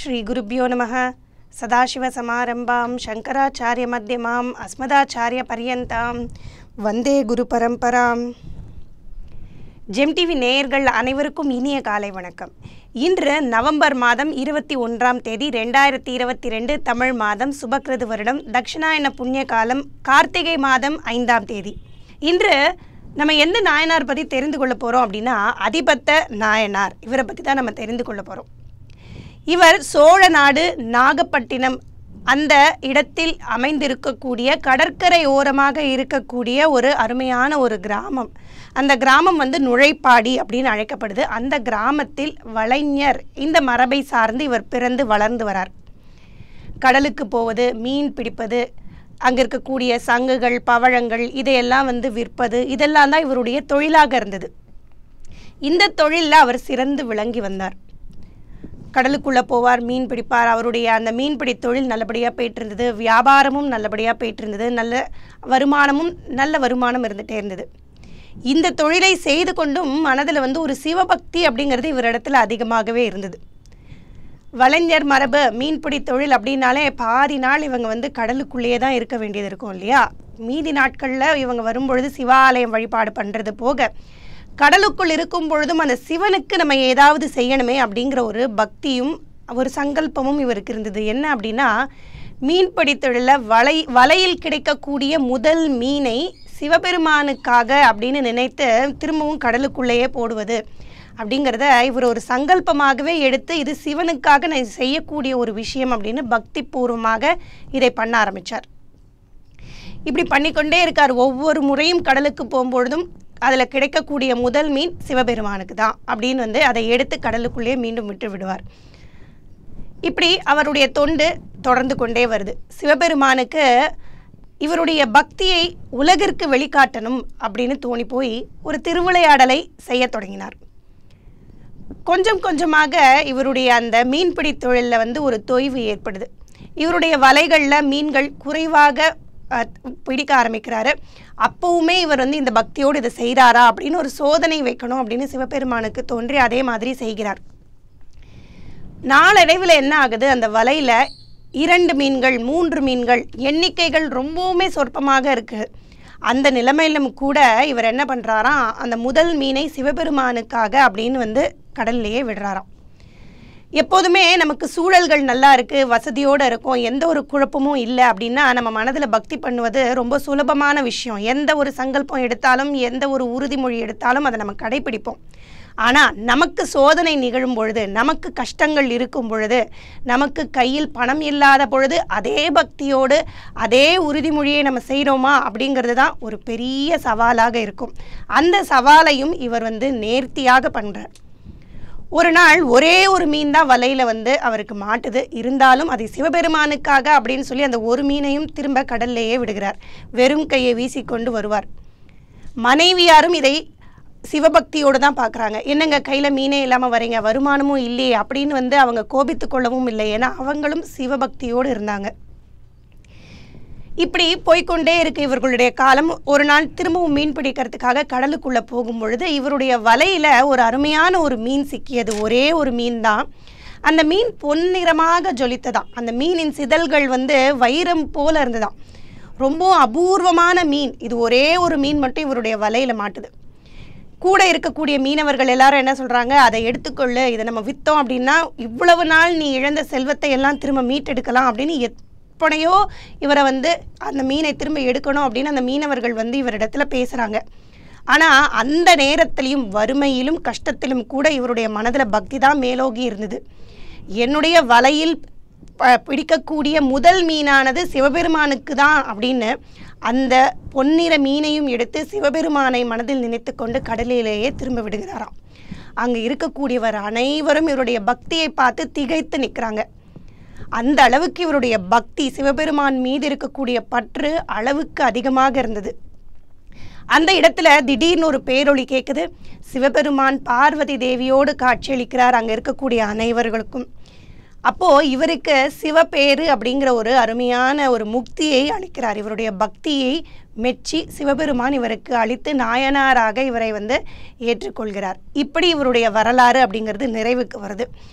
श्रीगुरुभ्यो नमः सदाशिवसमारम्भां शङ्कराचार्यमध्यमाम् अस्मदाचार्यपर्यन्तां வந்தே குரு பரம்பராம் ஜெம் டிவி நேயர்கள் அனைவருக்கும் இனிய காலை வணக்கம் இன்று நவம்பர் மாதம் இருபத்தி ஒன்றாம் தேதி ரெண்டாயிரத்தி இருபத்தி ரெண்டு தமிழ் மாதம் சுபக்கிருது வருடம் தட்சிணாயன புண்ணிய காலம் கார்த்திகை மாதம் ஐந்தாம் தேதி இன்று நம்ம எந்த நாயனார் பற்றி தெரிந்து கொள்ள போகிறோம் அப்படின்னா அதிபத்த நாயனார் இவரை பற்றி தான் நம்ம தெரிந்து கொள்ள போகிறோம் இவர் சோழ நாடு நாகப்பட்டினம் அந்த இடத்தில் அமைந்திருக்கக்கூடிய கடற்கரை ஓரமாக இருக்கக்கூடிய ஒரு அருமையான ஒரு கிராமம் அந்த கிராமம் வந்து நுழைப்பாடி அப்படின்னு அழைக்கப்படுது அந்த கிராமத்தில் வலைஞர் இந்த மரபை சார்ந்து இவர் பிறந்து வளர்ந்து வரார் கடலுக்கு போவது மீன் பிடிப்பது அங்கே இருக்கக்கூடிய சங்குகள் பவழங்கள் இதையெல்லாம் வந்து விற்பது இதெல்லாம் தான் இவருடைய தொழிலாக இருந்தது இந்த தொழிலில் அவர் சிறந்து விளங்கி வந்தார் கடலுக்குள்ளே போவார் மீன் பிடிப்பார் அவருடைய அந்த மீன்பிடி தொழில் நல்லபடியாக போயிட்டு இருந்தது வியாபாரமும் நல்லபடியாக போயிட்டு இருந்தது நல்ல வருமானமும் நல்ல வருமானம் இருந்துகிட்டே இருந்தது இந்த தொழிலை செய்து கொண்டும் மனதில் வந்து ஒரு சிவபக்தி அப்படிங்கிறது இவரிடத்துல அதிகமாகவே இருந்தது வலைஞர் மரபு மீன்பிடி தொழில் அப்படின்னாலே பாதி நாள் இவங்க வந்து கடலுக்குள்ளேயே தான் இருக்க வேண்டியது இருக்கும் இல்லையா மீதி நாட்களில் இவங்க வரும்பொழுது சிவாலயம் வழிபாடு பண்ணுறது போக கடலுக்குள் இருக்கும் பொழுதும் அந்த சிவனுக்கு நம்ம ஏதாவது செய்யணுமே அப்படிங்கிற ஒரு பக்தியும் ஒரு சங்கல்பமும் இவருக்கு இருந்தது என்ன அப்படின்னா மீன்பிடி தொழிலில் வலை வலையில் கிடைக்கக்கூடிய முதல் மீனை சிவபெருமானுக்காக அப்படின்னு நினைத்து திரும்பவும் கடலுக்குள்ளேயே போடுவது அப்படிங்கிறத இவர் ஒரு சங்கல்பமாகவே எடுத்து இது சிவனுக்காக நான் செய்யக்கூடிய ஒரு விஷயம் அப்படின்னு பக்தி பூர்வமாக இதை பண்ண ஆரம்பித்தார் இப்படி பண்ணிக்கொண்டே இருக்கார் ஒவ்வொரு முறையும் கடலுக்கு போகும்பொழுதும் அதில் கிடைக்கக்கூடிய முதல் மீன் சிவபெருமானுக்கு தான் அப்படின்னு வந்து அதை எடுத்து கடலுக்குள்ளே மீண்டும் விட்டு விடுவார் இப்படி அவருடைய தொண்டு தொடர்ந்து கொண்டே வருது சிவபெருமானுக்கு இவருடைய பக்தியை உலகிற்கு வெளிக்காட்டணும் அப்படின்னு தோணி போய் ஒரு திருவிளையாடலை செய்ய தொடங்கினார் கொஞ்சம் கொஞ்சமாக இவருடைய அந்த மீன்பிடி தொழிலில் வந்து ஒரு தொய்வு ஏற்படுது இவருடைய வலைகளில் மீன்கள் குறைவாக பிடிக்க ஆரம்பிக்கிறாரு அப்போவுமே இவர் வந்து இந்த பக்தியோடு இதை செய்கிறாரா அப்படின்னு ஒரு சோதனை வைக்கணும் அப்படின்னு சிவபெருமானுக்கு தோன்றி அதே மாதிரி செய்கிறார் நாளடைவில் என்ன ஆகுது அந்த வலையில் இரண்டு மீன்கள் மூன்று மீன்கள் எண்ணிக்கைகள் ரொம்பவுமே சொற்பமாக இருக்குது அந்த நிலைமையிலும் கூட இவர் என்ன பண்ணுறாராம் அந்த முதல் மீனை சிவபெருமானுக்காக அப்படின்னு வந்து கடல்லையே விடுறாராம் எப்போதுமே நமக்கு சூழல்கள் நல்லா இருக்குது வசதியோடு இருக்கும் எந்த ஒரு குழப்பமும் இல்லை அப்படின்னா நம்ம மனதில் பக்தி பண்ணுவது ரொம்ப சுலபமான விஷயம் எந்த ஒரு சங்கல்பம் எடுத்தாலும் எந்த ஒரு உறுதிமொழி எடுத்தாலும் அதை நம்ம கடைபிடிப்போம் ஆனால் நமக்கு சோதனை நிகழும் பொழுது நமக்கு கஷ்டங்கள் இருக்கும் பொழுது நமக்கு கையில் பணம் இல்லாத பொழுது அதே பக்தியோடு அதே உறுதிமொழியை நம்ம செய்கிறோமா அப்படிங்கிறது தான் ஒரு பெரிய சவாலாக இருக்கும் அந்த சவாலையும் இவர் வந்து நேர்த்தியாக பண்ணுறார் ஒரு நாள் ஒரே ஒரு மீன் தான் வலையில் வந்து அவருக்கு மாட்டுது இருந்தாலும் அதை சிவபெருமானுக்காக அப்படின்னு சொல்லி அந்த ஒரு மீனையும் திரும்ப கடல்லையே விடுகிறார் வெறும் கையை வீசிக்கொண்டு வருவார் மனைவியாரும் இதை சிவபக்தியோடு தான் பார்க்குறாங்க என்னங்க கையில் மீனே இல்லாமல் வரீங்க வருமானமும் இல்லையே அப்படின்னு வந்து அவங்க கோபித்து கொள்ளவும் இல்லை ஏன்னா அவங்களும் சிவபக்தியோடு இருந்தாங்க இப்படி போய்கொண்டே இருக்கு இவர்களுடைய காலம் ஒரு நாள் திரும்பவும் மீன் பிடிக்கிறதுக்காக கடலுக்குள்ளே போகும் பொழுது இவருடைய வலையில் ஒரு அருமையான ஒரு மீன் சிக்கியது ஒரே ஒரு மீன் தான் அந்த மீன் பொன்னிறமாக ஜொலித்ததாம் அந்த மீனின் சிதழ்கள் வந்து வைரம் போல இருந்ததாம் ரொம்ப அபூர்வமான மீன் இது ஒரே ஒரு மீன் மட்டும் இவருடைய வலையில் மாட்டுது கூட இருக்கக்கூடிய மீனவர்கள் எல்லாரும் என்ன சொல்கிறாங்க அதை எடுத்துக்கொள்ளு இதை நம்ம விற்றோம் அப்படின்னா இவ்வளவு நாள் நீ இழந்த செல்வத்தை எல்லாம் திரும்ப மீட்டெடுக்கலாம் அப்படின்னு எத்தனையோ இவரை வந்து அந்த மீனை திரும்ப எடுக்கணும் அப்படின்னு அந்த மீனவர்கள் வந்து இவரிடத்துல பேசுகிறாங்க ஆனால் அந்த நேரத்திலையும் வறுமையிலும் கஷ்டத்திலும் கூட இவருடைய மனதில் பக்தி தான் மேலோகி இருந்தது என்னுடைய வலையில் பிடிக்கக்கூடிய முதல் மீனானது சிவபெருமானுக்கு தான் அப்படின்னு அந்த பொன்னிற மீனையும் எடுத்து சிவபெருமானை மனதில் நினைத்து கொண்டு கடலிலேயே திரும்ப விடுகிறாராம் அங்கே இருக்கக்கூடியவர் அனைவரும் இவருடைய பக்தியை பார்த்து திகைத்து நிற்கிறாங்க அந்த அளவுக்கு இவருடைய பக்தி சிவபெருமான் மீது இருக்கக்கூடிய பற்று அளவுக்கு அதிகமாக இருந்தது அந்த இடத்துல திடீர்னு ஒரு பேரொளி கேட்குது சிவபெருமான் பார்வதி தேவியோடு காட்சியளிக்கிறார் அங்கே இருக்கக்கூடிய அனைவர்களுக்கும் அப்போது இவருக்கு சிவபேரு அப்படிங்கிற ஒரு அருமையான ஒரு முக்தியை அளிக்கிறார் இவருடைய பக்தியை மெச்சி சிவபெருமான் இவருக்கு அளித்து நாயனாராக இவரை வந்து ஏற்றுக்கொள்கிறார் இப்படி இவருடைய வரலாறு அப்படிங்கிறது நிறைவுக்கு வருது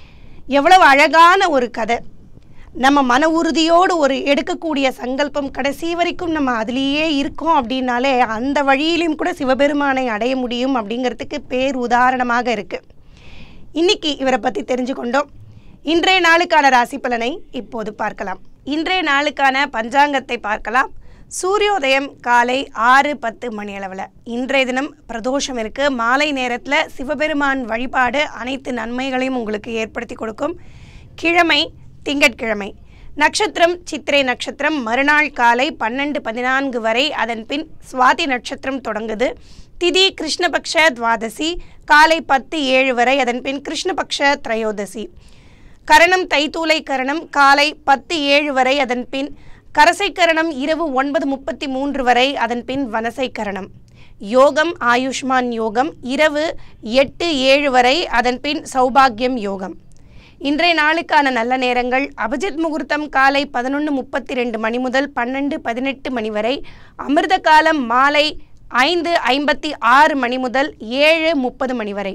எவ்வளவு அழகான ஒரு கதை நம்ம மன உறுதியோடு ஒரு எடுக்கக்கூடிய சங்கல்பம் கடைசி வரைக்கும் நம்ம அதிலேயே இருக்கோம் அப்படின்னாலே அந்த வழியிலும் கூட சிவபெருமானை அடைய முடியும் அப்படிங்கிறதுக்கு பேர் உதாரணமாக இருக்குது இன்னைக்கு இவரை பற்றி தெரிஞ்சுக்கொண்டோம் இன்றைய நாளுக்கான ராசி பலனை இப்போது பார்க்கலாம் இன்றைய நாளுக்கான பஞ்சாங்கத்தை பார்க்கலாம் சூரியோதயம் காலை ஆறு பத்து மணி அளவில் இன்றைய தினம் பிரதோஷம் இருக்குது மாலை நேரத்தில் சிவபெருமான் வழிபாடு அனைத்து நன்மைகளையும் உங்களுக்கு ஏற்படுத்தி கொடுக்கும் கிழமை திங்கட்கிழமை நட்சத்திரம் சித்திரை நட்சத்திரம் மறுநாள் காலை பன்னெண்டு பதினான்கு வரை அதன் பின் சுவாதி நட்சத்திரம் தொடங்குது திதி கிருஷ்ணபக்ஷ துவாதசி காலை பத்து ஏழு வரை அதன் பின் கிருஷ்ணபக்ஷ திரையோதசி கரணம் தைத்தூலை கரணம் காலை பத்து ஏழு வரை அதன் பின் கரசை கரணம் இரவு ஒன்பது முப்பத்தி மூன்று வரை அதன் பின் வனசை கரணம் யோகம் ஆயுஷ்மான் யோகம் இரவு எட்டு ஏழு வரை அதன் பின் சௌபாகியம் யோகம் இன்றைய நாளுக்கான நல்ல நேரங்கள் அபிஜித் முகூர்த்தம் காலை பதினொன்று முப்பத்தி ரெண்டு மணி முதல் பன்னெண்டு பதினெட்டு மணி வரை அமிர்த காலம் மாலை ஐந்து ஐம்பத்தி ஆறு மணி முதல் ஏழு முப்பது மணி வரை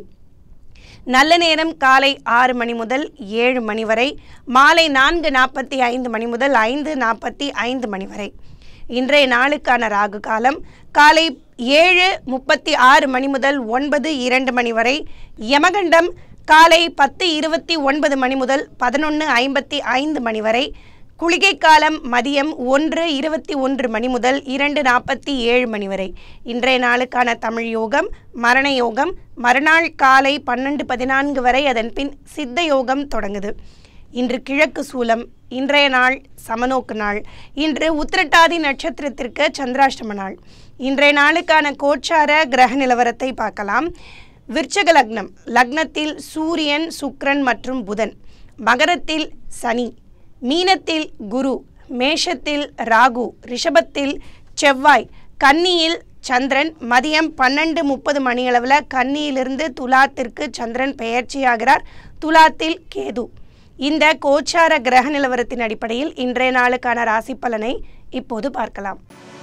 நல்ல நேரம் காலை ஆறு மணி முதல் ஏழு மணி வரை மாலை நான்கு நாற்பத்தி ஐந்து மணி முதல் ஐந்து நாற்பத்தி ஐந்து மணி வரை இன்றைய நாளுக்கான ராகு காலம் காலை ஏழு முப்பத்தி ஆறு மணி முதல் ஒன்பது இரண்டு மணி வரை யமகண்டம் காலை பத்து இருபத்தி ஒன்பது மணி முதல் பதினொன்று ஐம்பத்தி ஐந்து மணி வரை குளிகை காலம் மதியம் ஒன்று இருபத்தி ஒன்று மணி முதல் இரண்டு நாற்பத்தி ஏழு மணி வரை இன்றைய நாளுக்கான தமிழ் யோகம் மரண யோகம் மறுநாள் காலை பன்னெண்டு பதினான்கு வரை அதன் பின் சித்த யோகம் தொடங்குது இன்று கிழக்கு சூலம் இன்றைய நாள் சமநோக்கு நாள் இன்று உத்திரட்டாதி நட்சத்திரத்திற்கு சந்திராஷ்டம நாள் இன்றைய நாளுக்கான கோச்சார கிரக நிலவரத்தை பார்க்கலாம் விருச்சக லக்னம் லக்னத்தில் சூரியன் சுக்கிரன் மற்றும் புதன் மகரத்தில் சனி மீனத்தில் குரு மேஷத்தில் ராகு ரிஷபத்தில் செவ்வாய் கன்னியில் சந்திரன் மதியம் பன்னெண்டு முப்பது மணியளவில் கன்னியிலிருந்து துலாத்திற்கு சந்திரன் பெயர்ச்சியாகிறார் துலாத்தில் கேது இந்த கோச்சார கிரக நிலவரத்தின் அடிப்படையில் இன்றைய நாளுக்கான ராசி பலனை இப்போது பார்க்கலாம்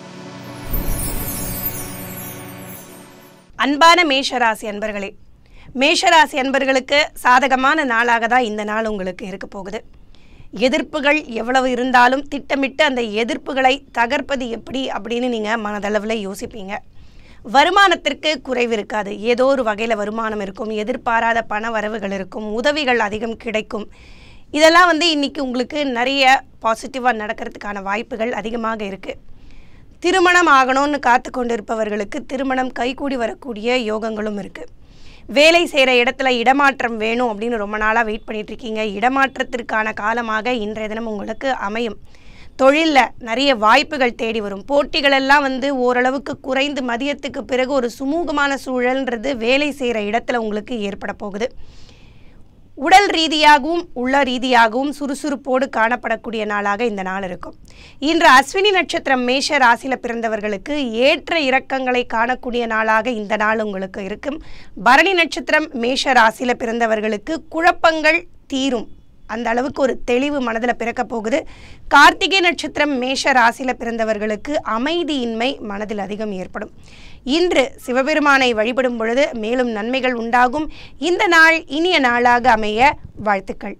அன்பான மேஷராசி அன்பர்களே மேஷராசி அன்பர்களுக்கு சாதகமான நாளாக தான் இந்த நாள் உங்களுக்கு இருக்க போகுது எதிர்ப்புகள் எவ்வளவு இருந்தாலும் திட்டமிட்டு அந்த எதிர்ப்புகளை தகர்ப்பது எப்படி அப்படின்னு நீங்கள் மனதளவில் யோசிப்பீங்க வருமானத்திற்கு குறைவு இருக்காது ஏதோ ஒரு வகையில் வருமானம் இருக்கும் எதிர்பாராத பண வரவுகள் இருக்கும் உதவிகள் அதிகம் கிடைக்கும் இதெல்லாம் வந்து இன்றைக்கி உங்களுக்கு நிறைய பாசிட்டிவாக நடக்கிறதுக்கான வாய்ப்புகள் அதிகமாக இருக்குது திருமணம் ஆகணும்னு காத்து கொண்டிருப்பவர்களுக்கு திருமணம் கைகூடி வரக்கூடிய யோகங்களும் இருக்குது வேலை செய்கிற இடத்துல இடமாற்றம் வேணும் அப்படின்னு ரொம்ப நாளாக வெயிட் பண்ணிட்டு இருக்கீங்க இடமாற்றத்திற்கான காலமாக இன்றைய தினம் உங்களுக்கு அமையும் தொழிலில் நிறைய வாய்ப்புகள் தேடி வரும் போட்டிகள் எல்லாம் வந்து ஓரளவுக்கு குறைந்து மதியத்துக்கு பிறகு ஒரு சுமூகமான சூழல்ன்றது வேலை செய்கிற இடத்துல உங்களுக்கு ஏற்பட போகுது உடல் ரீதியாகவும் உள்ள ரீதியாகவும் சுறுசுறுப்போடு காணப்படக்கூடிய நாளாக இந்த நாள் இருக்கும் இன்று அஸ்வினி நட்சத்திரம் மேஷ ராசியில் பிறந்தவர்களுக்கு ஏற்ற இறக்கங்களை காணக்கூடிய நாளாக இந்த நாள் உங்களுக்கு இருக்கும் பரணி நட்சத்திரம் மேஷ ராசியில் பிறந்தவர்களுக்கு குழப்பங்கள் தீரும் அந்த அளவுக்கு ஒரு தெளிவு மனதில் பிறக்க போகுது கார்த்திகை நட்சத்திரம் மேஷ ராசியில் பிறந்தவர்களுக்கு அமைதியின்மை மனதில் அதிகம் ஏற்படும் இன்று சிவபெருமானை வழிபடும் பொழுது மேலும் நன்மைகள் உண்டாகும் இந்த நாள் இனிய நாளாக அமைய வாழ்த்துக்கள்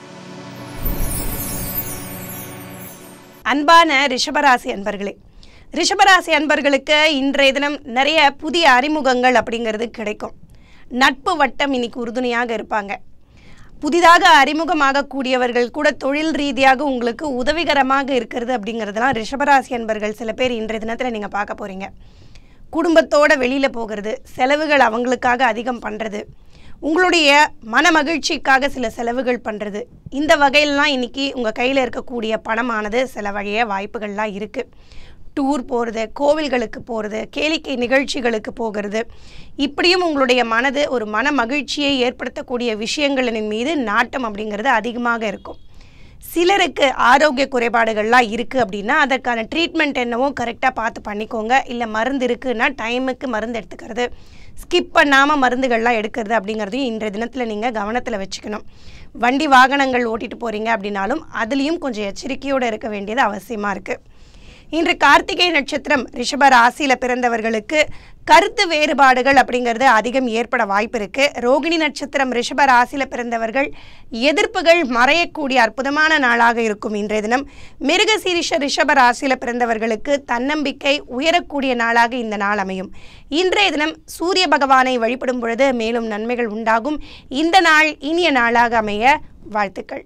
அன்பான ரிஷபராசி அன்பர்களே ரிஷபராசி அன்பர்களுக்கு இன்றைய தினம் நிறைய புதிய அறிமுகங்கள் அப்படிங்கிறது கிடைக்கும் நட்பு வட்டம் இன்னைக்கு உறுதுணையாக இருப்பாங்க புதிதாக அறிமுகமாகக்கூடியவர்கள் கூட தொழில் ரீதியாக உங்களுக்கு உதவிகரமாக இருக்கிறது அப்படிங்கிறதுலாம் ரிஷபராசி அன்பர்கள் சில பேர் இன்றைய தினத்தில் நீங்கள் பார்க்க போகிறீங்க குடும்பத்தோட வெளியில் போகிறது செலவுகள் அவங்களுக்காக அதிகம் பண்ணுறது உங்களுடைய மன மகிழ்ச்சிக்காக சில செலவுகள் பண்ணுறது இந்த வகையிலலாம் இன்றைக்கி உங்கள் கையில் இருக்கக்கூடிய பணமானது செலவழிய வாய்ப்புகள்லாம் இருக்குது டூர் போகிறது கோவில்களுக்கு போகிறது கேளிக்கை நிகழ்ச்சிகளுக்கு போகிறது இப்படியும் உங்களுடைய மனது ஒரு மன மகிழ்ச்சியை ஏற்படுத்தக்கூடிய விஷயங்களின் மீது நாட்டம் அப்படிங்கிறது அதிகமாக இருக்கும் சிலருக்கு ஆரோக்கிய குறைபாடுகள்லாம் இருக்குது அப்படின்னா அதற்கான ட்ரீட்மெண்ட் என்னவோ கரெக்டாக பார்த்து பண்ணிக்கோங்க இல்லை மருந்து இருக்குன்னா டைமுக்கு மருந்து எடுத்துக்கிறது ஸ்கிப் பண்ணாமல் மருந்துகள்லாம் எடுக்கிறது அப்படிங்கிறதையும் இன்றைய தினத்தில் நீங்கள் கவனத்தில் வச்சுக்கணும் வண்டி வாகனங்கள் ஓட்டிட்டு போகிறீங்க அப்படின்னாலும் அதுலேயும் கொஞ்சம் எச்சரிக்கையோடு இருக்க வேண்டியது அவசியமாக இருக்குது இன்று கார்த்திகை நட்சத்திரம் ரிஷப ராசியில் பிறந்தவர்களுக்கு கருத்து வேறுபாடுகள் அப்படிங்கிறது அதிகம் ஏற்பட வாய்ப்பு இருக்கு ரோகிணி நட்சத்திரம் ரிஷப ராசியில் பிறந்தவர்கள் எதிர்ப்புகள் மறையக்கூடிய அற்புதமான நாளாக இருக்கும் இன்றைய தினம் மிருகசீரிஷ ரிஷப ராசியில் பிறந்தவர்களுக்கு தன்னம்பிக்கை உயரக்கூடிய நாளாக இந்த நாள் அமையும் இன்றைய தினம் சூரிய பகவானை வழிபடும் பொழுது மேலும் நன்மைகள் உண்டாகும் இந்த நாள் இனிய நாளாக அமைய வாழ்த்துக்கள்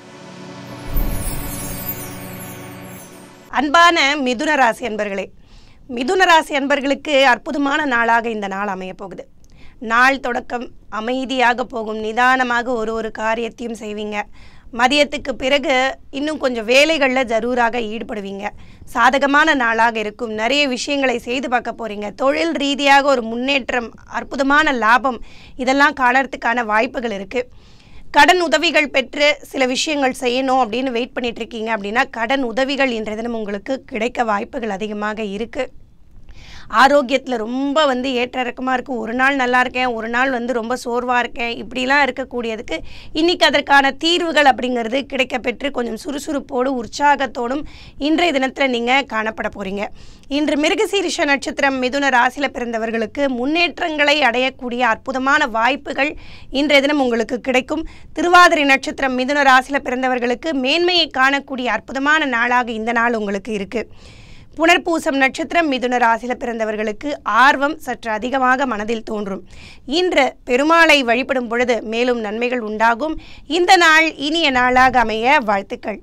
அன்பான மிதுன ராசி அன்பர்களே மிதுன ராசி அன்பர்களுக்கு அற்புதமான நாளாக இந்த நாள் அமையப் போகுது நாள் தொடக்கம் அமைதியாக போகும் நிதானமாக ஒரு ஒரு காரியத்தையும் செய்வீங்க மதியத்துக்கு பிறகு இன்னும் கொஞ்சம் வேலைகளில் ஜரூராக ஈடுபடுவீங்க சாதகமான நாளாக இருக்கும் நிறைய விஷயங்களை செய்து பார்க்க போகிறீங்க தொழில் ரீதியாக ஒரு முன்னேற்றம் அற்புதமான லாபம் இதெல்லாம் காணறதுக்கான வாய்ப்புகள் இருக்குது கடன் உதவிகள் பெற்று சில விஷயங்கள் செய்யணும் அப்படின்னு வெயிட் பண்ணிட்டு இருக்கீங்க அப்படின்னா கடன் உதவிகள் இன்றைய தினம் உங்களுக்கு கிடைக்க வாய்ப்புகள் அதிகமாக இருக்குது ஆரோக்கியத்தில் ரொம்ப வந்து ஏற்ற இறக்கமாக இருக்கும் ஒரு நாள் நல்லா இருக்கேன் ஒரு நாள் வந்து ரொம்ப சோர்வாக இருக்கேன் இப்படிலாம் இருக்கக்கூடியதுக்கு இன்றைக்கி அதற்கான தீர்வுகள் அப்படிங்கிறது கிடைக்க பெற்று கொஞ்சம் சுறுசுறுப்போடு உற்சாகத்தோடும் இன்றைய தினத்தில் நீங்கள் காணப்பட போகிறீங்க இன்று மிருகசீரிஷ நட்சத்திரம் மிதுன ராசியில் பிறந்தவர்களுக்கு முன்னேற்றங்களை அடையக்கூடிய அற்புதமான வாய்ப்புகள் இன்றைய தினம் உங்களுக்கு கிடைக்கும் திருவாதிரை நட்சத்திரம் மிதுன ராசியில் பிறந்தவர்களுக்கு மேன்மையை காணக்கூடிய அற்புதமான நாளாக இந்த நாள் உங்களுக்கு இருக்குது புனர்பூசம் நட்சத்திரம் மிதுன ராசியில் பிறந்தவர்களுக்கு ஆர்வம் சற்று அதிகமாக மனதில் தோன்றும் இன்று பெருமாளை வழிபடும் பொழுது மேலும் நன்மைகள் உண்டாகும் இந்த நாள் இனிய நாளாக அமைய வாழ்த்துக்கள்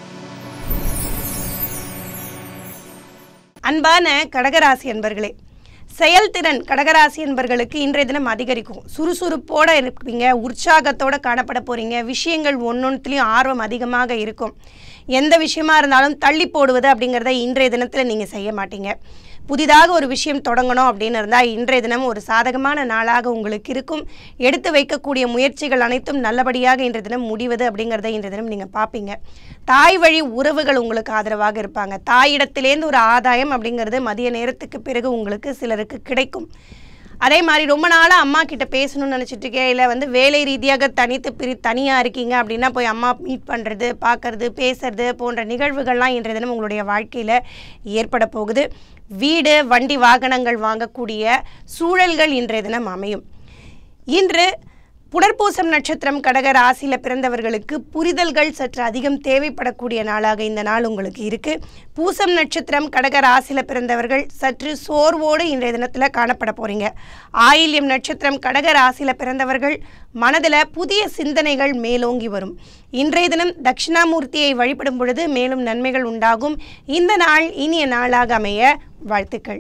அன்பான கடகராசி அன்பர்களே செயல்திறன் கடகராசி என்பர்களுக்கு இன்றைய தினம் அதிகரிக்கும் சுறுசுறுப்போடு இருப்பீங்க உற்சாகத்தோடு காணப்பட போகிறீங்க விஷயங்கள் ஒன்றொன்றுலையும் ஆர்வம் அதிகமாக இருக்கும் எந்த விஷயமா இருந்தாலும் தள்ளி போடுவது அப்படிங்கிறத இன்றைய தினத்தில் நீங்கள் செய்ய மாட்டீங்க புதிதாக ஒரு விஷயம் தொடங்கணும் அப்படின்னு இருந்தால் இன்றைய தினம் ஒரு சாதகமான நாளாக உங்களுக்கு இருக்கும் எடுத்து வைக்கக்கூடிய முயற்சிகள் அனைத்தும் நல்லபடியாக இன்றைய தினம் முடிவது அப்படிங்கிறத இன்றைய தினம் நீங்கள் பார்ப்பீங்க தாய் வழி உறவுகள் உங்களுக்கு ஆதரவாக இருப்பாங்க தாயிடத்திலேருந்து ஒரு ஆதாயம் அப்படிங்கிறது மதிய நேரத்துக்கு பிறகு உங்களுக்கு சிலருக்கு கிடைக்கும் அதே மாதிரி ரொம்ப நாளாக அம்மா கிட்ட பேசணும்னு நினச்சிட்டு இருக்கேன் இல்லை வந்து வேலை ரீதியாக தனித்து பிரி தனியாக இருக்கீங்க அப்படின்னா போய் அம்மா மீட் பண்ணுறது பார்க்கறது பேசுறது போன்ற நிகழ்வுகள்லாம் இன்றைய தினம் உங்களுடைய வாழ்க்கையில் ஏற்பட போகுது வீடு வண்டி வாகனங்கள் வாங்கக்கூடிய சூழல்கள் இன்றைய தினம் அமையும் இன்று புனர்பூசம் நட்சத்திரம் கடக ராசியில் பிறந்தவர்களுக்கு புரிதல்கள் சற்று அதிகம் தேவைப்படக்கூடிய நாளாக இந்த நாள் உங்களுக்கு இருக்குது பூசம் நட்சத்திரம் கடக ராசியில் பிறந்தவர்கள் சற்று சோர்வோடு இன்றைய தினத்தில் காணப்பட போகிறீங்க ஆயில்யம் நட்சத்திரம் கடக ராசியில் பிறந்தவர்கள் மனதில் புதிய சிந்தனைகள் மேலோங்கி வரும் இன்றைய தினம் தட்சிணாமூர்த்தியை வழிபடும் பொழுது மேலும் நன்மைகள் உண்டாகும் இந்த நாள் இனிய நாளாக அமைய வாழ்த்துக்கள்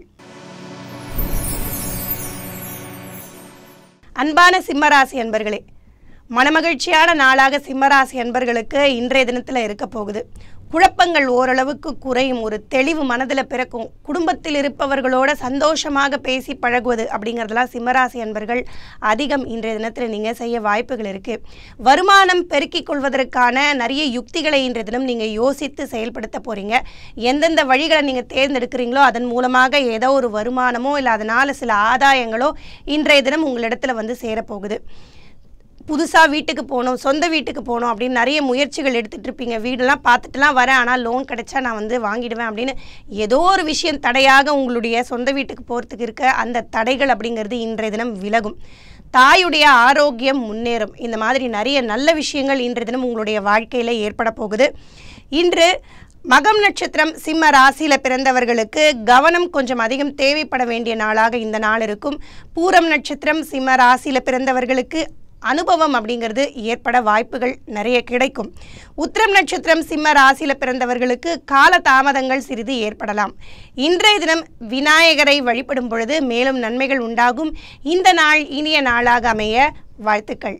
அன்பான சிம்மராசி அன்பர்களே மனமகிழ்ச்சியான நாளாக சிம்மராசி அன்பர்களுக்கு இன்றைய தினத்தில் இருக்க போகுது குழப்பங்கள் ஓரளவுக்கு குறையும் ஒரு தெளிவு மனதில் பிறக்கும் குடும்பத்தில் இருப்பவர்களோட சந்தோஷமாக பேசி பழகுவது அப்படிங்கிறதெல்லாம் சிம்மராசி அன்பர்கள் அதிகம் இன்றைய தினத்தில் நீங்கள் செய்ய வாய்ப்புகள் இருக்குது வருமானம் பெருக்கிக் கொள்வதற்கான நிறைய யுக்திகளை இன்றைய தினம் நீங்கள் யோசித்து செயல்படுத்த போகிறீங்க எந்தெந்த வழிகளை நீங்கள் தேர்ந்தெடுக்கிறீங்களோ அதன் மூலமாக ஏதோ ஒரு வருமானமோ இல்லை அதனால் சில ஆதாயங்களோ இன்றைய தினம் உங்களிடத்துல வந்து சேரப்போகுது புதுசாக வீட்டுக்கு போகணும் சொந்த வீட்டுக்கு போகணும் அப்படின்னு நிறைய முயற்சிகள் எடுத்துகிட்டு இருப்பீங்க வீடெல்லாம் பார்த்துட்டுலாம் வரேன் ஆனால் லோன் கிடைச்சா நான் வந்து வாங்கிடுவேன் அப்படின்னு ஏதோ ஒரு விஷயம் தடையாக உங்களுடைய சொந்த வீட்டுக்கு போகிறதுக்கு இருக்க அந்த தடைகள் அப்படிங்கிறது இன்றைய தினம் விலகும் தாயுடைய ஆரோக்கியம் முன்னேறும் இந்த மாதிரி நிறைய நல்ல விஷயங்கள் இன்றைய தினம் உங்களுடைய வாழ்க்கையில் ஏற்பட போகுது இன்று மகம் நட்சத்திரம் சிம்ம ராசியில் பிறந்தவர்களுக்கு கவனம் கொஞ்சம் அதிகம் தேவைப்பட வேண்டிய நாளாக இந்த நாள் இருக்கும் பூரம் நட்சத்திரம் சிம்ம ராசியில் பிறந்தவர்களுக்கு அனுபவம் அப்படிங்கிறது ஏற்பட வாய்ப்புகள் நிறைய கிடைக்கும் உத்திரம் நட்சத்திரம் சிம்ம ராசியில் பிறந்தவர்களுக்கு கால தாமதங்கள் சிறிது ஏற்படலாம் இன்றைய தினம் விநாயகரை வழிபடும் பொழுது மேலும் நன்மைகள் உண்டாகும் இந்த நாள் இனிய நாளாக அமைய வாழ்த்துக்கள்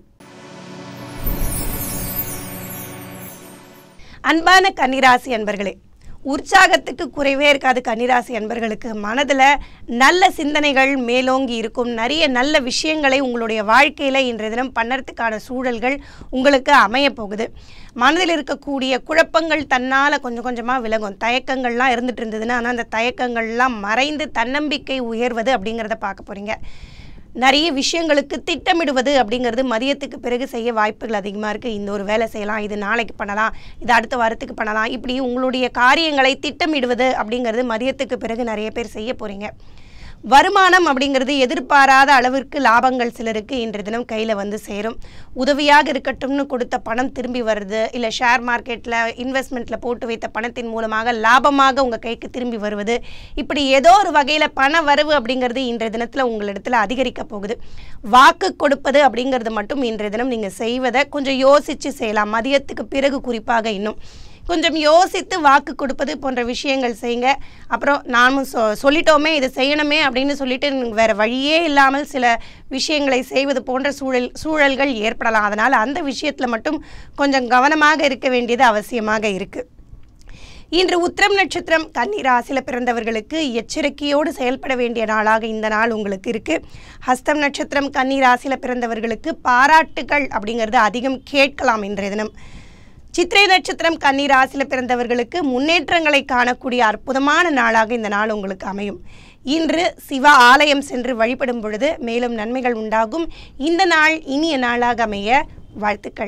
அன்பான கன்னிராசி அன்பர்களே உற்சாகத்துக்கு குறைவே இருக்காது கன்னிராசி அன்பர்களுக்கு மனதில் நல்ல சிந்தனைகள் மேலோங்கி இருக்கும் நிறைய நல்ல விஷயங்களை உங்களுடைய வாழ்க்கையில் இன்றைய தினம் பண்ணறதுக்கான சூழல்கள் உங்களுக்கு அமைய போகுது மனதில் இருக்கக்கூடிய குழப்பங்கள் தன்னால் கொஞ்சம் கொஞ்சமாக விலகும் தயக்கங்கள்லாம் இருந்துட்டு இருந்ததுன்னா ஆனால் அந்த தயக்கங்கள்லாம் மறைந்து தன்னம்பிக்கை உயர்வது அப்படிங்கிறத பார்க்க போகிறீங்க நிறைய விஷயங்களுக்கு திட்டமிடுவது அப்படிங்கிறது மதியத்துக்கு பிறகு செய்ய வாய்ப்புகள் அதிகமாக இருக்குது இந்த ஒரு வேலை செய்யலாம் இது நாளைக்கு பண்ணலாம் இது அடுத்த வாரத்துக்கு பண்ணலாம் இப்படி உங்களுடைய காரியங்களை திட்டமிடுவது அப்படிங்கிறது மதியத்துக்கு பிறகு நிறைய பேர் செய்ய போகிறீங்க வருமானம் அப்படிங்கிறது எதிர்பாராத அளவிற்கு லாபங்கள் சிலருக்கு இன்றைய தினம் கையில் வந்து சேரும் உதவியாக இருக்கட்டும்னு கொடுத்த பணம் திரும்பி வருது இல்லை ஷேர் மார்க்கெட்டில் இன்வெஸ்ட்மெண்ட்டில் போட்டு வைத்த பணத்தின் மூலமாக லாபமாக உங்கள் கைக்கு திரும்பி வருவது இப்படி ஏதோ ஒரு வகையில் பண வரவு அப்படிங்கிறது இன்றைய தினத்தில் உங்களிடத்தில் அதிகரிக்க போகுது வாக்கு கொடுப்பது அப்படிங்கிறது மட்டும் இன்றைய தினம் நீங்கள் செய்வதை கொஞ்சம் யோசித்து செய்யலாம் மதியத்துக்கு பிறகு குறிப்பாக இன்னும் கொஞ்சம் யோசித்து வாக்கு கொடுப்பது போன்ற விஷயங்கள் செய்யுங்க அப்புறம் நாமும் சொ சொல்லிட்டோமே இது செய்யணுமே அப்படின்னு சொல்லிட்டு வேறு வழியே இல்லாமல் சில விஷயங்களை செய்வது போன்ற சூழல் சூழல்கள் ஏற்படலாம் அதனால் அந்த விஷயத்தில் மட்டும் கொஞ்சம் கவனமாக இருக்க வேண்டியது அவசியமாக இருக்குது இன்று உத்திரம் நட்சத்திரம் கன்னி ராசியில் பிறந்தவர்களுக்கு எச்சரிக்கையோடு செயல்பட வேண்டிய நாளாக இந்த நாள் உங்களுக்கு இருக்கு ஹஸ்தம் நட்சத்திரம் கன்னி ராசியில் பிறந்தவர்களுக்கு பாராட்டுகள் அப்படிங்கிறது அதிகம் கேட்கலாம் இன்றைய தினம் சித்திரை நட்சத்திரம் கன்னி ராசியில் பிறந்தவர்களுக்கு முன்னேற்றங்களை காணக்கூடிய அற்புதமான நாளாக இந்த நாள் உங்களுக்கு அமையும் இன்று சிவ ஆலயம் சென்று வழிபடும் பொழுது மேலும் நன்மைகள் உண்டாகும் இந்த நாள் இனிய நாளாக அமைய வாழ்த்துக்கள்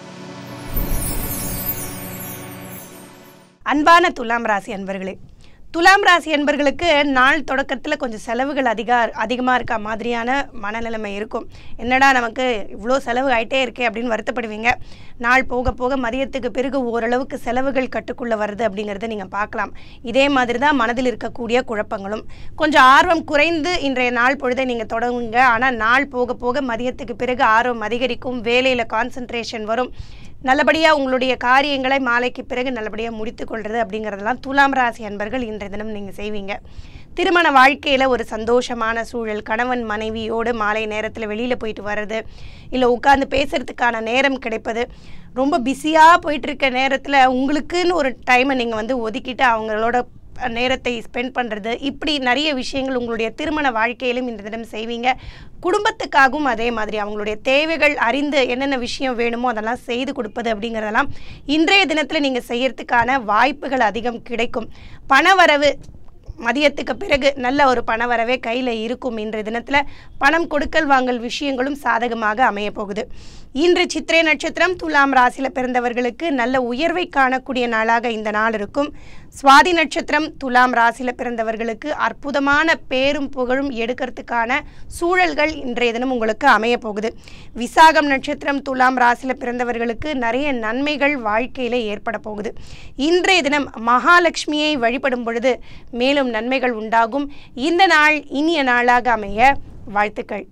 அன்பான துலாம் ராசி அன்பர்களே துலாம் ராசி அன்பர்களுக்கு நாள் தொடக்கத்தில் கொஞ்சம் செலவுகள் அதிக அதிகமாக இருக்க மாதிரியான மனநிலைமை இருக்கும் என்னடா நமக்கு இவ்வளோ செலவு ஆகிட்டே இருக்கே அப்படின்னு வருத்தப்படுவீங்க நாள் போக போக மதியத்துக்கு பிறகு ஓரளவுக்கு செலவுகள் கட்டுக்குள்ளே வருது அப்படிங்கிறத நீங்கள் பார்க்கலாம் இதே மாதிரி தான் மனதில் இருக்கக்கூடிய குழப்பங்களும் கொஞ்சம் ஆர்வம் குறைந்து இன்றைய நாள் பொழுதை நீங்கள் தொடங்குங்க ஆனால் நாள் போக போக மதியத்துக்கு பிறகு ஆர்வம் அதிகரிக்கும் வேலையில் கான்சன்ட்ரேஷன் வரும் நல்லபடியாக உங்களுடைய காரியங்களை மாலைக்கு பிறகு நல்லபடியாக முடித்து கொள்வது அப்படிங்கிறதெல்லாம் துலாம் ராசி அன்பர்கள் இன்றைய தினம் நீங்கள் செய்வீங்க திருமண வாழ்க்கையில் ஒரு சந்தோஷமான சூழல் கணவன் மனைவியோடு மாலை நேரத்தில் வெளியில் போயிட்டு வர்றது இல்லை உட்காந்து பேசுகிறதுக்கான நேரம் கிடைப்பது ரொம்ப பிஸியாக போயிட்டுருக்க நேரத்தில் உங்களுக்குன்னு ஒரு டைமை நீங்கள் வந்து ஒதுக்கிட்டு அவங்களோட நேரத்தை ஸ்பெண்ட் பண்ணுறது இப்படி நிறைய விஷயங்கள் உங்களுடைய திருமண வாழ்க்கையிலும் இந்த தினம் செய்வீங்க குடும்பத்துக்காகவும் அதே மாதிரி அவங்களுடைய தேவைகள் அறிந்து என்னென்ன விஷயம் வேணுமோ அதெல்லாம் செய்து கொடுப்பது அப்படிங்கிறதெல்லாம் இன்றைய தினத்தில் நீங்கள் செய்யறதுக்கான வாய்ப்புகள் அதிகம் கிடைக்கும் பணவரவு மதியத்துக்கு பிறகு நல்ல ஒரு பணவரவே கையில் இருக்கும் இன்றைய தினத்தில் பணம் கொடுக்கல் வாங்கல் விஷயங்களும் சாதகமாக அமைய போகுது இன்று சித்திரை நட்சத்திரம் துலாம் ராசியில் பிறந்தவர்களுக்கு நல்ல உயர்வை காணக்கூடிய நாளாக இந்த நாள் இருக்கும் சுவாதி நட்சத்திரம் துலாம் ராசியில் பிறந்தவர்களுக்கு அற்புதமான பேரும் புகழும் எடுக்கிறதுக்கான சூழல்கள் இன்றைய தினம் உங்களுக்கு அமைய போகுது விசாகம் நட்சத்திரம் துலாம் ராசியில் பிறந்தவர்களுக்கு நிறைய நன்மைகள் வாழ்க்கையில் ஏற்பட போகுது இன்றைய தினம் மகாலட்சுமியை வழிபடும் பொழுது மேலும் நன்மைகள் உண்டாகும் இந்த நாள் இனிய நாளாக அமைய வாழ்த்துக்கள்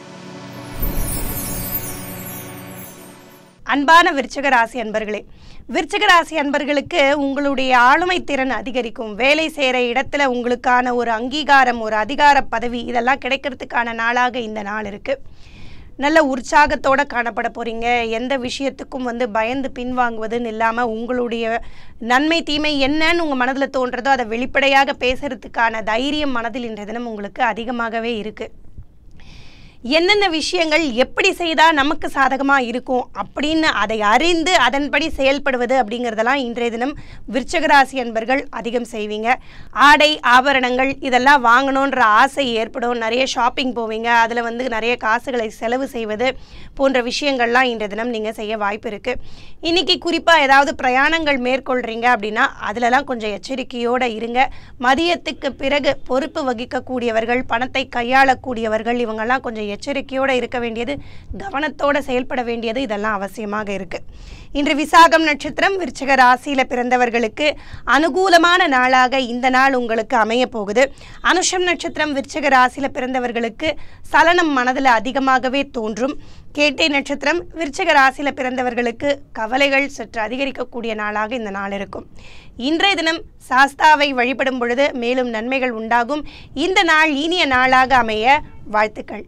அன்பான விருச்சக ராசி அன்பர்களே விருச்சக ராசி அன்பர்களுக்கு உங்களுடைய ஆளுமை திறன் அதிகரிக்கும் வேலை செய்கிற இடத்துல உங்களுக்கான ஒரு அங்கீகாரம் ஒரு அதிகார பதவி இதெல்லாம் கிடைக்கிறதுக்கான நாளாக இந்த நாள் இருக்குது நல்ல உற்சாகத்தோடு காணப்பட போகிறீங்க எந்த விஷயத்துக்கும் வந்து பயந்து பின்வாங்குவதுன்னு இல்லாமல் உங்களுடைய நன்மை தீமை என்னன்னு உங்கள் மனதில் தோன்றதோ அதை வெளிப்படையாக பேசுகிறதுக்கான தைரியம் மனதில் இன்றைய தினம் உங்களுக்கு அதிகமாகவே இருக்குது என்னென்ன விஷயங்கள் எப்படி செய்தால் நமக்கு சாதகமாக இருக்கும் அப்படின்னு அதை அறிந்து அதன்படி செயல்படுவது அப்படிங்கிறதெல்லாம் இன்றைய தினம் விருச்சகராசி அன்பர்கள் அதிகம் செய்வீங்க ஆடை ஆபரணங்கள் இதெல்லாம் வாங்கணுன்ற ஆசை ஏற்படும் நிறைய ஷாப்பிங் போவீங்க அதில் வந்து நிறைய காசுகளை செலவு செய்வது போன்ற விஷயங்கள்லாம் இன்றைய தினம் நீங்கள் செய்ய வாய்ப்பு இருக்குது இன்றைக்கி குறிப்பாக ஏதாவது பிரயாணங்கள் மேற்கொள்கிறீங்க அப்படின்னா அதிலலாம் கொஞ்சம் எச்சரிக்கையோடு இருங்க மதியத்துக்கு பிறகு பொறுப்பு வகிக்கக்கூடியவர்கள் பணத்தை கையாளக்கூடியவர்கள் இவங்கெல்லாம் கொஞ்சம் எச்சரிக்கையோடு இருக்க வேண்டியது கவனத்தோடு செயல்பட வேண்டியது இதெல்லாம் அவசியமாக இருக்குது இன்று விசாகம் நட்சத்திரம் விருச்சிக ராசியில் பிறந்தவர்களுக்கு அனுகூலமான நாளாக இந்த நாள் உங்களுக்கு அமைய போகுது அனுஷம் நட்சத்திரம் விருச்சிக ராசியில் பிறந்தவர்களுக்கு சலனம் மனதில் அதிகமாகவே தோன்றும் கேட்டை நட்சத்திரம் விருச்சிக ராசியில் பிறந்தவர்களுக்கு கவலைகள் சற்று அதிகரிக்கக்கூடிய நாளாக இந்த நாள் இருக்கும் இன்றைய தினம் சாஸ்தாவை வழிபடும் பொழுது மேலும் நன்மைகள் உண்டாகும் இந்த நாள் இனிய நாளாக அமைய வாழ்த்துக்கள்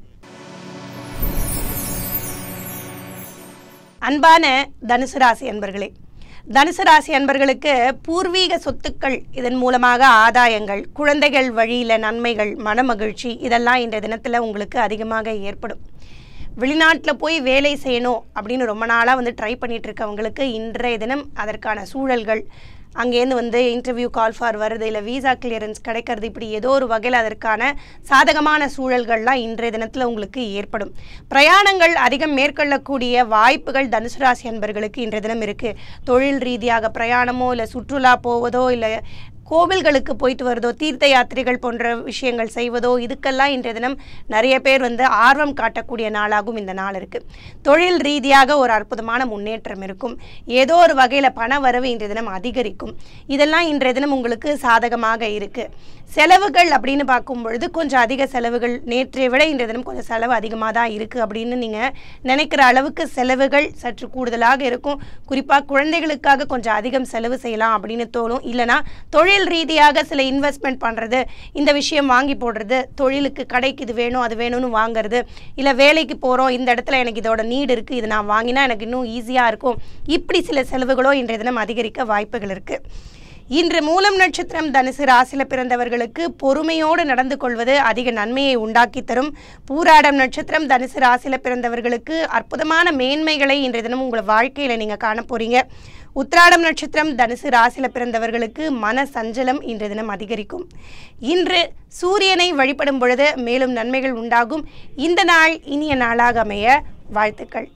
அன்பான தனுசு ராசி அன்பர்களே தனுசு ராசி அன்பர்களுக்கு பூர்வீக சொத்துக்கள் இதன் மூலமாக ஆதாயங்கள் குழந்தைகள் வழியில் நன்மைகள் மனமகிழ்ச்சி இதெல்லாம் இந்த தினத்தில் உங்களுக்கு அதிகமாக ஏற்படும் வெளிநாட்டில் போய் வேலை செய்யணும் அப்படின்னு ரொம்ப நாளாக வந்து ட்ரை பண்ணிட்டு இருக்கவங்களுக்கு இன்றைய தினம் அதற்கான சூழல்கள் அங்கேருந்து வந்து இன்டர்வியூ கால் ஃபார் வருது இல்லை விசா கிளியரன்ஸ் கிடைக்கிறது இப்படி ஏதோ ஒரு வகையில் அதற்கான சாதகமான சூழல்கள்லாம் இன்றைய தினத்தில் உங்களுக்கு ஏற்படும் பிரயாணங்கள் அதிகம் மேற்கொள்ளக்கூடிய வாய்ப்புகள் தனுசு ராசி அன்பர்களுக்கு இன்றைய தினம் இருக்குது தொழில் ரீதியாக பிரயாணமோ இல்லை சுற்றுலா போவதோ இல்லை கோவில்களுக்கு போயிட்டு வரதோ தீர்த்த யாத்திரைகள் போன்ற விஷயங்கள் செய்வதோ இதுக்கெல்லாம் இன்றைய தினம் நிறைய பேர் வந்து ஆர்வம் காட்டக்கூடிய நாளாகவும் இந்த நாள் இருக்குது தொழில் ரீதியாக ஒரு அற்புதமான முன்னேற்றம் இருக்கும் ஏதோ ஒரு வகையில் பண வரவு இன்றைய தினம் அதிகரிக்கும் இதெல்லாம் இன்றைய தினம் உங்களுக்கு சாதகமாக இருக்குது செலவுகள் அப்படின்னு பார்க்கும் பொழுது கொஞ்சம் அதிக செலவுகள் நேற்றைய விட இன்றைய தினம் கொஞ்சம் செலவு அதிகமாக தான் இருக்குது அப்படின்னு நீங்கள் நினைக்கிற அளவுக்கு செலவுகள் சற்று கூடுதலாக இருக்கும் குறிப்பாக குழந்தைகளுக்காக கொஞ்சம் அதிகம் செலவு செய்யலாம் அப்படின்னு தோணும் இல்லைனா தொழில் ரீதியாக சில இன்வெஸ்ட்மெண்ட் பண்ணுறது இந்த விஷயம் வாங்கி போடுறது தொழிலுக்கு கடைக்கு இது வேணும் அது வேணும்னு வாங்குறது இல்லை வேலைக்கு போகிறோம் இந்த இடத்துல எனக்கு இதோட நீடு இருக்குது இது நான் வாங்கினா எனக்கு இன்னும் ஈஸியாக இருக்கும் இப்படி சில செலவுகளோ இன்றைய தினம் அதிகரிக்க வாய்ப்புகள் இருக்குது இன்று மூலம் நட்சத்திரம் தனுசு ராசியில் பிறந்தவர்களுக்கு பொறுமையோடு நடந்து கொள்வது அதிக நன்மையை உண்டாக்கி தரும் பூராடம் நட்சத்திரம் தனுசு ராசியில் பிறந்தவர்களுக்கு அற்புதமான மேன்மைகளை இன்றைய தினம் உங்கள் வாழ்க்கையில் நீங்கள் காண போறீங்க உத்திராடம் நட்சத்திரம் தனுசு ராசியில் பிறந்தவர்களுக்கு மன சஞ்சலம் இன்றைய தினம் அதிகரிக்கும் இன்று சூரியனை வழிபடும் பொழுது மேலும் நன்மைகள் உண்டாகும் இந்த நாள் இனிய நாளாக அமைய வாழ்த்துக்கள்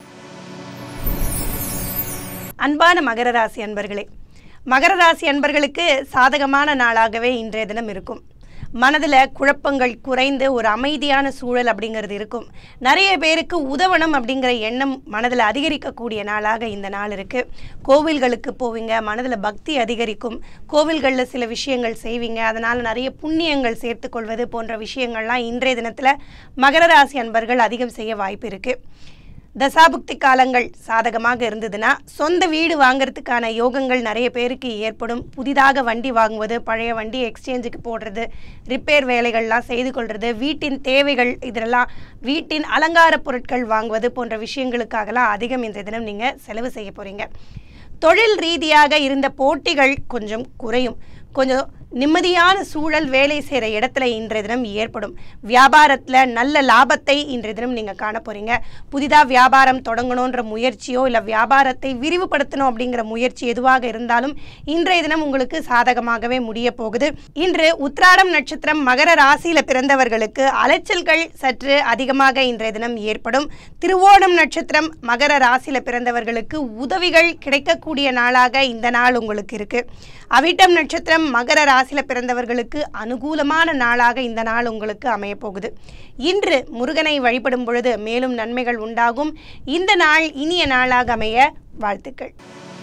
அன்பான மகர ராசி அன்பர்களே மகர ராசி அன்பர்களுக்கு சாதகமான நாளாகவே இன்றைய தினம் இருக்கும் மனதில் குழப்பங்கள் குறைந்து ஒரு அமைதியான சூழல் அப்படிங்கிறது இருக்கும் நிறைய பேருக்கு உதவணும் அப்படிங்கிற எண்ணம் மனதில் அதிகரிக்கக்கூடிய நாளாக இந்த நாள் இருக்குது கோவில்களுக்கு போவீங்க மனதில் பக்தி அதிகரிக்கும் கோவில்களில் சில விஷயங்கள் செய்வீங்க அதனால் நிறைய புண்ணியங்கள் சேர்த்துக்கொள்வது போன்ற விஷயங்கள்லாம் இன்றைய தினத்தில் மகர ராசி அன்பர்கள் அதிகம் செய்ய வாய்ப்பு இருக்குது தசாபுக்தி காலங்கள் சாதகமாக இருந்ததுன்னா சொந்த வீடு வாங்குறதுக்கான யோகங்கள் நிறைய பேருக்கு ஏற்படும் புதிதாக வண்டி வாங்குவது பழைய வண்டி எக்ஸ்சேஞ்சுக்கு போடுறது ரிப்பேர் வேலைகள்லாம் செய்து கொள்வது வீட்டின் தேவைகள் இதெல்லாம் வீட்டின் அலங்கார பொருட்கள் வாங்குவது போன்ற விஷயங்களுக்காகலாம் அதிகம் இன்றைய தினம் நீங்கள் செலவு செய்ய போகிறீங்க தொழில் ரீதியாக இருந்த போட்டிகள் கொஞ்சம் குறையும் கொஞ்சம் நிம்மதியான சூழல் வேலை செய்கிற இடத்துல இன்றைய தினம் ஏற்படும் வியாபாரத்தில் நல்ல லாபத்தை இன்றைய தினம் நீங்கள் காண போகிறீங்க புதிதாக வியாபாரம் தொடங்கணுன்ற முயற்சியோ இல்லை வியாபாரத்தை விரிவுபடுத்தணும் அப்படிங்கிற முயற்சி எதுவாக இருந்தாலும் இன்றைய தினம் உங்களுக்கு சாதகமாகவே முடிய போகுது இன்று உத்ராடம் நட்சத்திரம் மகர ராசியில் பிறந்தவர்களுக்கு அலைச்சல்கள் சற்று அதிகமாக இன்றைய தினம் ஏற்படும் திருவோணம் நட்சத்திரம் மகர ராசியில் பிறந்தவர்களுக்கு உதவிகள் கிடைக்கக்கூடிய நாளாக இந்த நாள் உங்களுக்கு இருக்கு அவிட்டம் நட்சத்திரம் மகர ராசியில் பிறந்தவர்களுக்கு அனுகூலமான நாளாக இந்த நாள் உங்களுக்கு அமையப் போகுது இன்று முருகனை வழிபடும் பொழுது மேலும் நன்மைகள் உண்டாகும் இந்த நாள் இனிய நாளாக அமைய வாழ்த்துக்கள்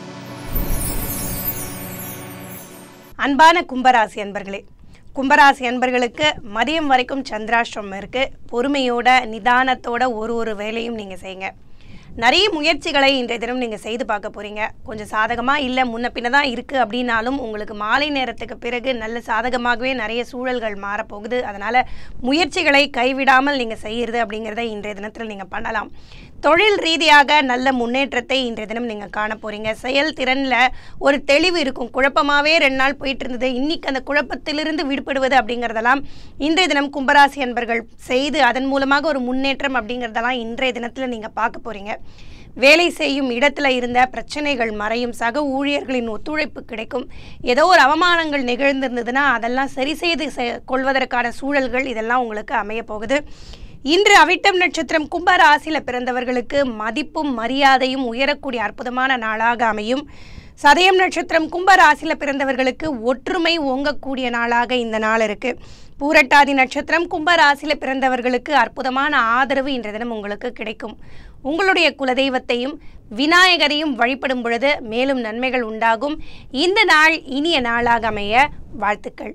அன்பான கும்பராசி அன்பர்களே கும்பராசி அன்பர்களுக்கு மதியம் வரைக்கும் சந்திராஷ்டிரம் இருக்குது பொறுமையோட நிதானத்தோட ஒரு ஒரு வேலையும் நீங்கள் செய்யுங்க நிறைய முயற்சிகளை இன்றைய தினம் நீங்கள் செய்து பார்க்க போகிறீங்க கொஞ்சம் சாதகமாக இல்லை முன்ன பின்ன தான் இருக்குது அப்படின்னாலும் உங்களுக்கு மாலை நேரத்துக்கு பிறகு நல்ல சாதகமாகவே நிறைய சூழல்கள் மாறப்போகுது அதனால் முயற்சிகளை கைவிடாமல் நீங்கள் செய்கிறது அப்படிங்கிறத இன்றைய தினத்தில் நீங்கள் பண்ணலாம் தொழில் ரீதியாக நல்ல முன்னேற்றத்தை இன்றைய தினம் நீங்கள் காண போகிறீங்க செயல்திறனில் ஒரு தெளிவு இருக்கும் குழப்பமாகவே ரெண்டு நாள் போயிட்டு இருந்தது இன்னைக்கு அந்த குழப்பத்திலிருந்து விடுபடுவது அப்படிங்கிறதெல்லாம் இன்றைய தினம் கும்பராசி அன்பர்கள் செய்து அதன் மூலமாக ஒரு முன்னேற்றம் அப்படிங்கிறதெல்லாம் இன்றைய தினத்தில் நீங்கள் பார்க்க போகிறீங்க வேலை செய்யும் இடத்துல இருந்த பிரச்சனைகள் மறையும் சக ஊழியர்களின் ஒத்துழைப்பு கிடைக்கும் ஏதோ ஒரு அவமானங்கள் நிகழ்ந்திருந்ததுன்னா அதெல்லாம் சரி செய்து செ- கொள்வதற்கான சூழல்கள் இதெல்லாம் உங்களுக்கு அமைய போகுது இன்று அவிட்டம் நட்சத்திரம் கும்ப ராசியில் பிறந்தவர்களுக்கு மதிப்பும் மரியாதையும் உயரக்கூடிய அற்புதமான நாளாக அமையும் சதயம் நட்சத்திரம் கும்ப ராசியில் பிறந்தவர்களுக்கு ஒற்றுமை ஓங்கக்கூடிய நாளாக இந்த நாள் இருக்கு பூரட்டாதி நட்சத்திரம் கும்ப ராசியில் பிறந்தவர்களுக்கு அற்புதமான ஆதரவு இன்றைய தினம் உங்களுக்கு கிடைக்கும் உங்களுடைய குலதெய்வத்தையும் விநாயகரையும் வழிபடும் பொழுது மேலும் நன்மைகள் உண்டாகும் இந்த நாள் இனிய நாளாக அமைய வாழ்த்துக்கள்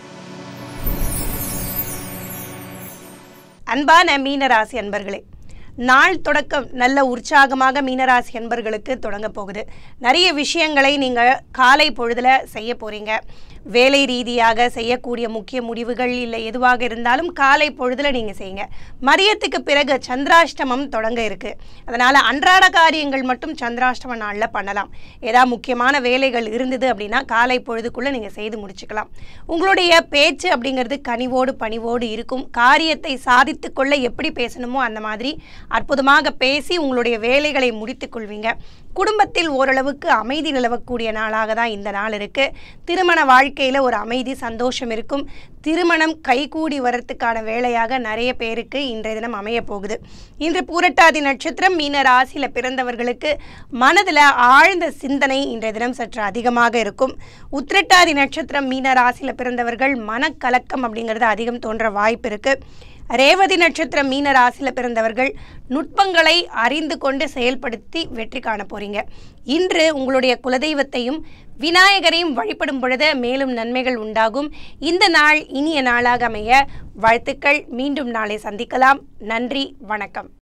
அன்பான மீனராசி அன்பர்களே நாள் தொடக்கம் நல்ல உற்சாகமாக மீனராசி அன்பர்களுக்கு தொடங்க போகுது நிறைய விஷயங்களை நீங்கள் காலை பொழுதில் செய்ய போகிறீங்க வேலை ரீதியாக செய்யக்கூடிய முக்கிய முடிவுகள் இல்லை எதுவாக இருந்தாலும் காலை பொழுதில் நீங்கள் செய்யுங்க மதியத்துக்கு பிறகு சந்திராஷ்டமம் தொடங்க இருக்குது அதனால் அன்றாட காரியங்கள் மட்டும் சந்திராஷ்டம நாளில் பண்ணலாம் ஏதாவது முக்கியமான வேலைகள் இருந்தது அப்படின்னா காலை பொழுதுக்குள்ளே நீங்கள் செய்து முடிச்சுக்கலாம் உங்களுடைய பேச்சு அப்படிங்கிறது கனிவோடு பணிவோடு இருக்கும் காரியத்தை சாதித்து கொள்ள எப்படி பேசணுமோ அந்த மாதிரி அற்புதமாக பேசி உங்களுடைய வேலைகளை முடித்துக் கொள்வீங்க குடும்பத்தில் ஓரளவுக்கு அமைதி நிலவக்கூடிய நாளாக தான் இந்த நாள் இருக்கு திருமண வாழ்க்கையில் ஒரு அமைதி சந்தோஷம் இருக்கும் திருமணம் கைகூடி வரத்துக்கான வேலையாக நிறைய பேருக்கு இன்றைய தினம் அமைய போகுது இன்று பூரட்டாதி நட்சத்திரம் மீன ராசியில் பிறந்தவர்களுக்கு மனதில் ஆழ்ந்த சிந்தனை இன்றைய தினம் சற்று அதிகமாக இருக்கும் உத்திரட்டாதி நட்சத்திரம் மீன ராசியில் பிறந்தவர்கள் மனக்கலக்கம் அப்படிங்கிறது அதிகம் தோன்ற வாய்ப்பு இருக்கு ரேவதி நட்சத்திரம் மீன ராசியில் பிறந்தவர்கள் நுட்பங்களை அறிந்து கொண்டு செயல்படுத்தி வெற்றி காண போறீங்க இன்று உங்களுடைய குலதெய்வத்தையும் விநாயகரையும் வழிபடும் பொழுது மேலும் நன்மைகள் உண்டாகும் இந்த நாள் இனிய நாளாக அமைய வாழ்த்துக்கள் மீண்டும் நாளை சந்திக்கலாம் நன்றி வணக்கம்